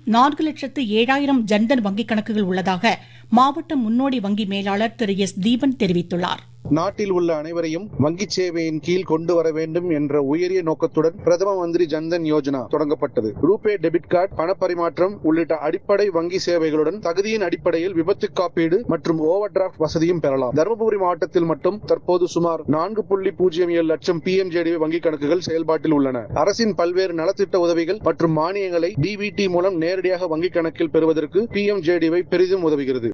நான்கு லட்சத்து ஏழாயிரம் ஜன்தன் வங்கிக் கணக்குகள் உள்ளதாக மாவட்ட முன்னோடி வங்கி மேலாளர் திரு எஸ் தீபன் தெரிவித்துள்ளார் நாட்டில் உள்ள அனைவரையும் வங்கி சேவையின் கீழ் கொண்டு வர வேண்டும் என்ற உயரிய நோக்கத்துடன் பிரதம மந்திரி ஜன்தன் யோஜனா தொடங்கப்பட்டது ரூபே டெபிட் கார்டு பணப்பரிமாற்றம் உள்ளிட்ட அடிப்படை வங்கி சேவைகளுடன் தகுதியின் அடிப்படையில் விபத்து காப்பீடு மற்றும் ஓவர் டிராஃப்ட் வசதியும் பெறலாம் தருமபுரி மாவட்டத்தில் மட்டும் தற்போது சுமார் நான்கு புள்ளி பூஜ்ஜியம் ஏழு லட்சம் பிஎம்ஜேடிவி வங்கி கணக்குகள் செயல்பாட்டில் உள்ளன அரசின் பல்வேறு நலத்திட்ட உதவிகள் மற்றும் மானியங்களை டிபிடி மூலம் நேரடியாக வங்கிக் கணக்கில் பெறுவதற்கு பிஎம்ஜேடிவை பெரிதும் உதவுகிறது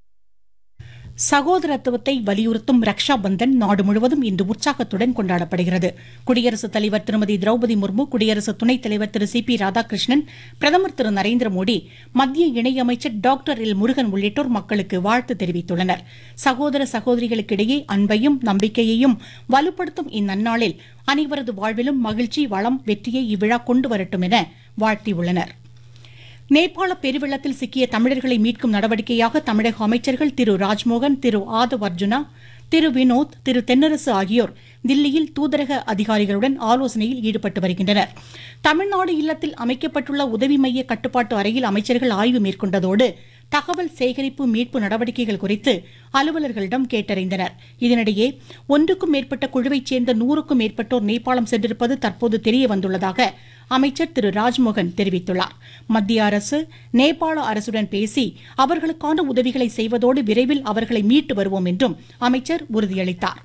சகோதரத்துவத்தை வலியுறுத்தும் ரக்ஷா பந்தன் நாடு முழுவதும் இன்று உற்சாகத்துடன் கொண்டாடப்படுகிறது குடியரசுத் தலைவர் திருமதி திரௌபதி முர்மு குடியரசு துணைத் தலைவர் திரு சி பி ராதாகிருஷ்ணன் பிரதமர் திரு நரேந்திர மோடி மத்திய இணையமைச்சர் டாக்டர் எல் முருகன் உள்ளிட்டோர் மக்களுக்கு வாழ்த்து தெரிவித்துள்ளனர் சகோதர சகோதரிகளுக்கிடையே அன்பையும் நம்பிக்கையையும் வலுப்படுத்தும் இந்நன்னாளில் அனைவரது வாழ்விலும் மகிழ்ச்சி வளம் வெற்றியை இவ்விழா கொண்டு வரட்டும் என வாழ்த்தியுள்ளனா் நேபாள பெருவெள்ளத்தில் சிக்கிய தமிழர்களை மீட்கும் நடவடிக்கையாக தமிழக அமைச்சர்கள் திரு ராஜ்மோகன் திரு ஆதவ் அர்ஜுனா திரு வினோத் திரு தென்னரசு ஆகியோர் தில்லியில் தூதரக அதிகாரிகளுடன் ஆலோசனையில் ஈடுபட்டு வருகின்றனர் தமிழ்நாடு இல்லத்தில் அமைக்கப்பட்டுள்ள உதவி மைய கட்டுப்பாட்டு அறையில் அமைச்சர்கள் ஆய்வு மேற்கொண்டதோடு தகவல் சேகரிப்பு மீட்பு நடவடிக்கைகள் குறித்து அலுவலர்களிடம் கேட்டறிந்தனர் இதனிடையே ஒன்றுக்கும் மேற்பட்ட குழுவைச் சேர்ந்த நூறுக்கும் மேற்பட்டோர் நேபாளம் சென்றிருப்பது தற்போது தெரிய வந்துள்ளதாக அமைச்சர் திரு ராஜ்மோகன் தெரிவித்துள்ளார் மத்திய அரசு நேபாள அரசுடன் பேசி அவர்களுக்கான உதவிகளை செய்வதோடு விரைவில் அவர்களை மீட்டு வருவோம் என்றும் அமைச்சர் உறுதியளித்தார்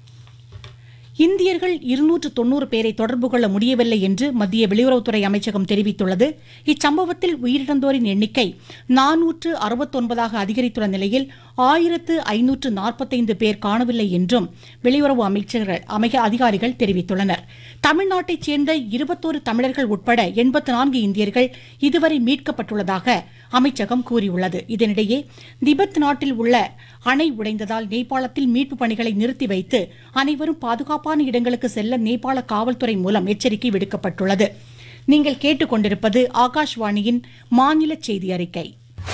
இந்தியர்கள் இருநூற்று தொன்னூறு பேரை தொடர்பு கொள்ள முடியவில்லை என்று மத்திய வெளியுறவுத்துறை அமைச்சகம் தெரிவித்துள்ளது இச்சம்பவத்தில் உயிரிழந்தோரின் எண்ணிக்கை நானூற்று அறுபத்தொன்பதாக அதிகரித்துள்ள நிலையில் ஆயிரத்து ஐநூற்று நாற்பத்தைந்து பேர் காணவில்லை என்றும் வெளியுறவு அமைச்சர்கள் அமைக அதிகாரிகள் தெரிவித்துள்ளனர் தமிழ்நாட்டைச் சேர்ந்த இருபத்தோரு தமிழர்கள் உட்பட எண்பத்து நான்கு இந்தியர்கள் இதுவரை மீட்கப்பட்டுள்ளதாக அமைச்சகம் கூறியுள்ளது இதனிடையே திபெத் நாட்டில் உள்ள அணை உடைந்ததால் நேபாளத்தில் மீட்பு பணிகளை நிறுத்தி வைத்து அனைவரும் பாதுகாப்பான இடங்களுக்கு செல்ல நேபாள காவல்துறை மூலம் எச்சரிக்கை விடுக்கப்பட்டுள்ளது நீங்கள் கேட்டுக்கொண்டிருப்பது ஆகாஷ்வாணியின் மாநில செய்தி அறிக்கை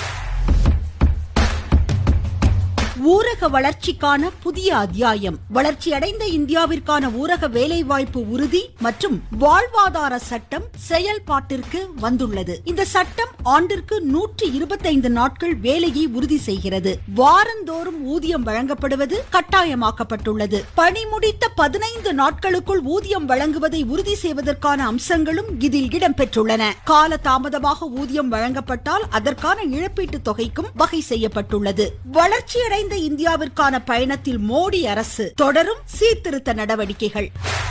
ஊரக வளர்ச்சிக்கான புதிய அத்தியாயம் வளர்ச்சியடைந்த இந்தியாவிற்கான ஊரக வேலைவாய்ப்பு உறுதி மற்றும் வாழ்வாதார சட்டம் செயல்பாட்டிற்கு வந்துள்ளது இந்த சட்டம் ஆண்டிற்கு நூற்றி இருபத்தைந்து நாட்கள் வேலையை உறுதி செய்கிறது வாரந்தோறும் ஊதியம் வழங்கப்படுவது கட்டாயமாக்கப்பட்டுள்ளது பணி முடித்த பதினைந்து நாட்களுக்குள் ஊதியம் வழங்குவதை உறுதி செய்வதற்கான அம்சங்களும் இதில் இடம்பெற்றுள்ளன கால தாமதமாக ஊதியம் வழங்கப்பட்டால் அதற்கான இழப்பீட்டுத் தொகைக்கும் வகை செய்யப்பட்டுள்ளது வளர்ச்சியடைந்த இந்தியாவிற்கான பயணத்தில் மோடி அரசு தொடரும் சீர்திருத்த நடவடிக்கைகள்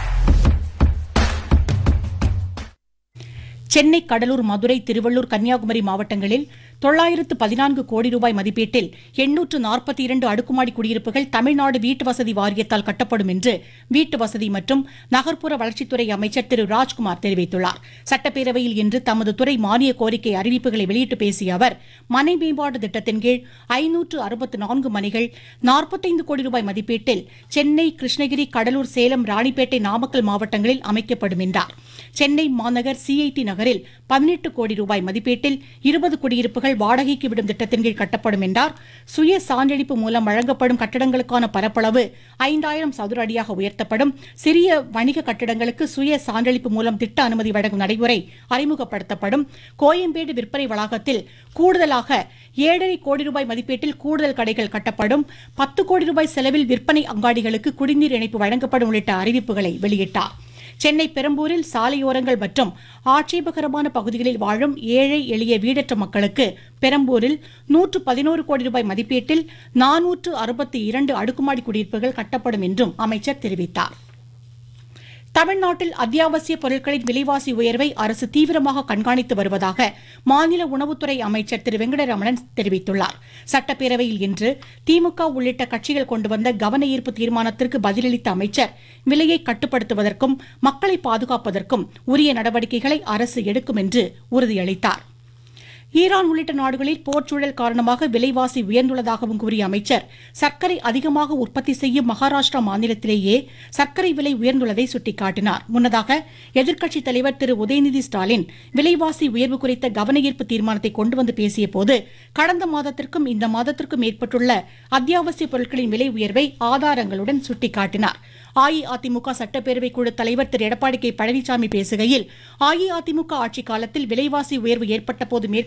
சென்னை கடலூர் மதுரை திருவள்ளூர் கன்னியாகுமரி மாவட்டங்களில் தொள்ளாயிரத்து பதினான்கு கோடி ரூபாய் மதிப்பீட்டில் எண்ணூற்று நாற்பத்தி இரண்டு அடுக்குமாடி குடியிருப்புகள் தமிழ்நாடு வீட்டு வசதி வாரியத்தால் கட்டப்படும் என்று வீட்டு வசதி மற்றும் நகர்ப்புற வளர்ச்சித்துறை அமைச்சர் திரு ராஜ்குமார் தெரிவித்துள்ளார் சட்டப்பேரவையில் இன்று தமது துறை மானிய கோரிக்கை அறிவிப்புகளை வெளியிட்டு பேசிய அவர் மனை மேம்பாட்டு திட்டத்தின் கீழ் ஐநூற்று அறுபத்து நான்கு மனைகள் நாற்பத்தைந்து கோடி ரூபாய் மதிப்பீட்டில் சென்னை கிருஷ்ணகிரி கடலூர் சேலம் ராணிப்பேட்டை நாமக்கல் மாவட்டங்களில் அமைக்கப்படும் என்றார் சென்னை மாநகர் சிஐடி நகரில் பதினெட்டு கோடி ரூபாய் மதிப்பீட்டில் இருபது குடியிருப்புகள் வாடகைக்கு விடும் திட்டத்தின் கீழ் கட்டப்படும் என்றார் சுய சான்றளிப்பு மூலம் வழங்கப்படும் கட்டடங்களுக்கான பரப்பளவு ஐந்தாயிரம் சதுர அடியாக உயர்த்தப்படும் சிறிய வணிக கட்டடங்களுக்கு சுய சான்றளிப்பு மூலம் திட்ட அனுமதி வழங்கும் நடைமுறை அறிமுகப்படுத்தப்படும் கோயம்பேடு விற்பனை வளாகத்தில் கூடுதலாக ஏழரை கோடி ரூபாய் மதிப்பீட்டில் கூடுதல் கடைகள் கட்டப்படும் பத்து கோடி ரூபாய் செலவில் விற்பனை அங்காடிகளுக்கு குடிநீர் இணைப்பு வழங்கப்படும் உள்ளிட்ட அறிவிப்புகளை வெளியிட்டார் சென்னை பெரம்பூரில் சாலையோரங்கள் மற்றும் ஆட்சேபகரமான பகுதிகளில் வாழும் ஏழை எளிய வீடற்ற மக்களுக்கு பெரம்பூரில் நூற்று பதினோரு கோடி ரூபாய் மதிப்பீட்டில் நானூற்று அறுபத்தி இரண்டு அடுக்குமாடி குடியிருப்புகள் கட்டப்படும் என்றும் அமைச்சர் தெரிவித்தார் தமிழ்நாட்டில் அத்தியாவசிய பொருட்களின் விலைவாசி உயர்வை அரசு தீவிரமாக கண்காணித்து வருவதாக மாநில உணவுத்துறை அமைச்சர் திரு வெங்கடரமணன் தெரிவித்துள்ளார் சட்டப்பேரவையில் இன்று திமுக உள்ளிட்ட கட்சிகள் கொண்டு வந்த கவன ஈர்ப்பு தீர்மானத்திற்கு பதிலளித்த அமைச்சர் விலையை கட்டுப்படுத்துவதற்கும் மக்களை பாதுகாப்பதற்கும் உரிய நடவடிக்கைகளை அரசு எடுக்கும் என்று உறுதியளித்தார் ஈரான் உள்ளிட்ட நாடுகளில் போர்ச்சூழல் காரணமாக விலைவாசி உயர்ந்துள்ளதாகவும் கூறிய அமைச்சர் சர்க்கரை அதிகமாக உற்பத்தி செய்யும் மகாராஷ்டிரா மாநிலத்திலேயே சர்க்கரை விலை உயர்ந்துள்ளதை சுட்டிக்காட்டினார் முன்னதாக எதிர்க்கட்சித் தலைவர் திரு உதயநிதி ஸ்டாலின் விலைவாசி உயர்வு குறித்த கவனஈர்ப்பு தீர்மானத்தை கொண்டு வந்து பேசிய போது கடந்த மாதத்திற்கும் இந்த மாதத்திற்கும் ஏற்பட்டுள்ள அத்தியாவசிய பொருட்களின் விலை உயர்வை ஆதாரங்களுடன் சுட்டிக்காட்டினார் அஇஅதிமுக சட்டப்பேரவை குழு தலைவர் திரு எடப்பாடி கே பழனிசாமி பேசுகையில் அஇஅதிமுக ஆட்சிக் காலத்தில் விலைவாசி உயர்வு ஏற்பட்ட போது மேற்கொண்ட